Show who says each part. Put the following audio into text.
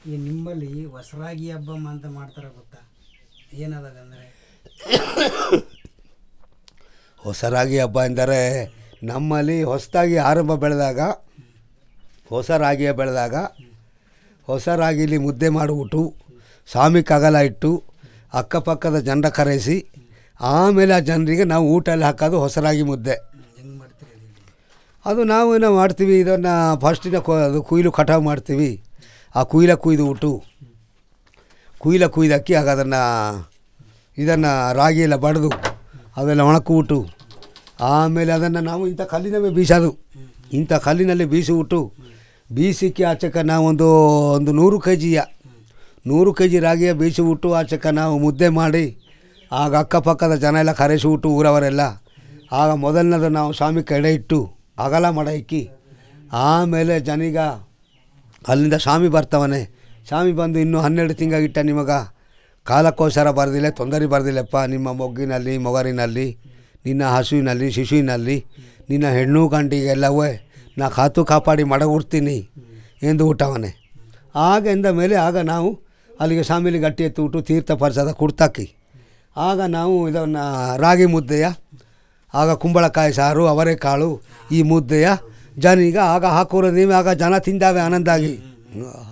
Speaker 1: ಈ ನಿಮ್ಮಲ್ಲಿ ಹೊಸರಾಗಿ ಹಬ್ಬ ಅಂತ ಮಾಡ್ತಾರೆ ಗೊತ್ತಾ ಏನದಂದರೆ
Speaker 2: ಹೊಸ ರಾಗಿ ಹಬ್ಬ ಎಂದರೆ ನಮ್ಮಲ್ಲಿ ಹೊಸದಾಗಿ ಆರಂಭ ಬೆಳೆದಾಗ ಹೊಸ ರಾಗಿಯ ಬೆಳೆದಾಗ ಹೊಸ ರಾಗಿಲಿ ಮುದ್ದೆ ಮಾಡಿಬಿಟ್ಟು ಸ್ವಾಮಿ ಕಗಲ ಇಟ್ಟು ಅಕ್ಕಪಕ್ಕದ ಜನರ ಕರೆಸಿ ಆಮೇಲೆ ಆ ಜನರಿಗೆ ನಾವು ಊಟ ಎಲ್ಲ ಹಾಕೋದು ಹೊಸ ರಾಗಿ ಮುದ್ದೆ
Speaker 1: ಹೆಂಗೆ ಮಾಡ್ತೀರಿ ಅದು ಹೇಳಿ?
Speaker 2: ಅದು ನಾವು ಏನೋ ಮಾಡ್ತೀವಿ ಇದನ್ನು ಫಸ್ಟಿನ ಕೊ ಅದು ಕುಯ್ಲು ಕಟಾವು ಮಾಡ್ತೀವಿ ಆ ಕುಯ್ಲ ಕುಯ್ದು ಬಿಟ್ಟು ಕುಯ್ಲ ಕುಯ್ದಕ್ಕಿ ಆಗ ಅದನ್ನು ಇದನ್ನು ರಾಗಿ ಎಲ್ಲ ಬಡಿದು ಅವೆಲ್ಲ ಒಣಕ್ಬಿಟ್ಟು ಆಮೇಲೆ ಅದನ್ನು ನಾವು ಇಂಥ ಕಲ್ಲಿನವೇ ಬೀಸೋದು ಇಂಥ ಕಲ್ಲಿನಲ್ಲಿ ಬೀಸಿಬಿಟ್ಟು ಬೀಸಿಕ್ಕೆ ಆಚೆಕ ನಾವೊಂದು ಒಂದು ನೂರು ಕೆ ಜಿಯ ನೂರು ಕೆ ಜಿ ರಾಗಿಯ ಬೀಸಿಬಿಟ್ಟು ಆಚೆಕ ನಾವು ಮುದ್ದೆ ಮಾಡಿ ಆಗ ಅಕ್ಕಪಕ್ಕದ ಜನ ಎಲ್ಲ ಕರೆಸಿಬಿಟ್ಟು ಊರವರೆಲ್ಲ ಆಗ ಮೊದಲನೇದು ನಾವು ಸ್ವಾಮಿ ಕಡೆ ಇಟ್ಟು ಅಗಲ ಮಡ ಇಕ್ಕಿ ಆಮೇಲೆ ಜನೀಗ ಅಲ್ಲಿಂದ ಸ್ವಾಮಿ ಬರ್ತಾವನೆ ಸ್ವಾಮಿ ಬಂದು ಇನ್ನೂ ಹನ್ನೆರಡು ತಿಂಗಾಗಿಟ್ಟ ನಿಮಗ ಕಾಲಕ್ಕೋಸ್ಕರ ಬರೆದಿಲ್ಲ ತೊಂದರೆ ಬರೆದಿಲ್ಲಪ್ಪ ನಿಮ್ಮ ಮೊಗ್ಗಿನಲ್ಲಿ ಮೊಗರಿನಲ್ಲಿ ನಿನ್ನ ಹಸುವಿನಲ್ಲಿ ಶಿಶುವಿನಲ್ಲಿ ನಿನ್ನ ಹೆಣ್ಣು ಗಂಡಿಗೆಲ್ಲವೇ ನಾ ಕಾತು ಕಾಪಾಡಿ ಮಡಗುಡ್ತೀನಿ ಎಂದು ಊಟವನೆ ಆಗ ಎಂದ ಮೇಲೆ ಆಗ ನಾವು ಅಲ್ಲಿಗೆ ಸ್ವಾಮಿಲಿ ಗಟ್ಟಿ ಎತ್ತಿಬಿಟ್ಟು ತೀರ್ಥ ಪ್ರಸಾದ ಕುಡ್ತಾಕಿ ಆಗ ನಾವು ಇದನ್ನು ರಾಗಿ ಮುದ್ದೆಯ ಆಗ ಕುಂಬಳಕಾಯಿ ಸಾರು ಅವರೆಕಾಳು ಈ ಮುದ್ದೆಯ ಜನೀಗ ಆಗ ಹಾಕೋರು ನೀವೇ ಆಗ ಜನ ತಿಂದಾವೆ ಆನಂದಾಗಿ